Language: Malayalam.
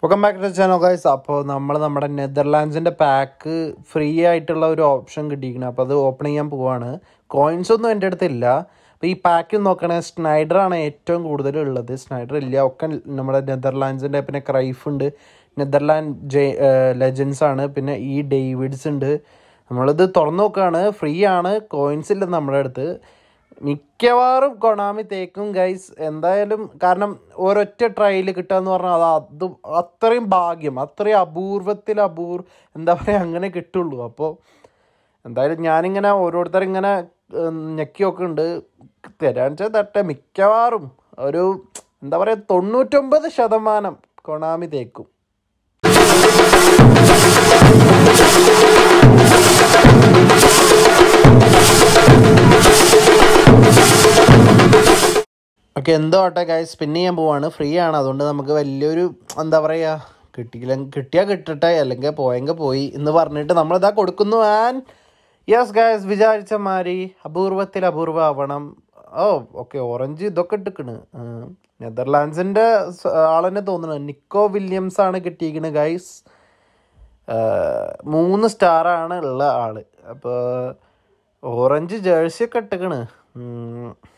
welcome back to channel guys അപ്പോൾ നമ്മൾ നമ്മുടെ നെതർലാൻഡ്സിൻ്റെ പാക്ക് ഫ്രീ ആയിട്ടുള്ള ഒരു ഓപ്ഷൻ കിട്ടിയിരിക്കണം അപ്പോൾ അത് ഓപ്പൺ ചെയ്യാൻ പോവാണ് കോയിൻസ് ഒന്നും എൻ്റെ അടുത്തില്ല അപ്പോൾ ഈ പാക്കിൽ നോക്കണേ സ്നൈഡറാണ് ഏറ്റവും കൂടുതൽ ഉള്ളത് സ്നൈഡർ ഇല്ല ഒക്കെ നമ്മുടെ നെതർലാൻഡ്സിൻ്റെ പിന്നെ ക്രൈഫ് ഉണ്ട് നെതർലാൻഡ് ജെ ലെജൻസ് ആണ് പിന്നെ ഈ ഡേവിഡ്സ് ഉണ്ട് നമ്മളിത് തുറന്നു നോക്കുകയാണ് ഫ്രീ ആണ് കോയിൻസ് ഇല്ല നമ്മുടെ അടുത്ത് മിക്കവാറും കൊണാമി തേക്കും ഗൈസ് എന്തായാലും കാരണം ഒരൊറ്റ ട്രയൽ കിട്ടുക എന്ന് പറഞ്ഞാൽ അത് അത് അത്രയും ഭാഗ്യം അത്രയും അപൂർവത്തിൽ അപൂർ എന്താ പറയുക അങ്ങനെ കിട്ടുള്ളൂ അപ്പോൾ എന്തായാലും ഞാനിങ്ങനെ ഓരോരുത്തർ ഇങ്ങനെ ഞെക്കിയൊക്കെ ഉണ്ട് തരാൻ വെച്ചാൽ തട്ടെ മിക്കവാറും ഒരു എന്താ പറയുക തൊണ്ണൂറ്റൊമ്പത് ശതമാനം കൊണാമി തേക്കും ഓക്കെ എന്തോ ആട്ടെ ഗൈസ് സ്പിൻ ചെയ്യാൻ പോവാണ് ഫ്രീ ആണ് അതുകൊണ്ട് നമുക്ക് വലിയൊരു എന്താ പറയുക കിട്ടിയില്ല കിട്ടിയാൽ കിട്ടട്ടെ അല്ലെങ്കിൽ പോയെങ്കിൽ പോയി എന്ന് പറഞ്ഞിട്ട് നമ്മളിതാ കൊടുക്കുന്നു ആൻഡ് യെസ് ഗൈസ് വിചാരിച്ച മാതിരി അപൂർവത്തിൽ അപൂർവ ആവണം ഓ ഓക്കെ ഓറഞ്ച് ഇതൊക്കെ ഇട്ടിക്കണ് നെതർലാൻഡ്സിൻ്റെ ആളെന്നെ തോന്നുന്നു നിക്കോ വില്യംസ് ആണ് കിട്ടിയിരിക്കുന്നത് ഗൈസ് മൂന്ന് സ്റ്റാറാണ് ഉള്ള ആള് അപ്പോൾ ഓറഞ്ച് ജേഴ്സി ഒക്കെ ഇട്ടിക്കണ്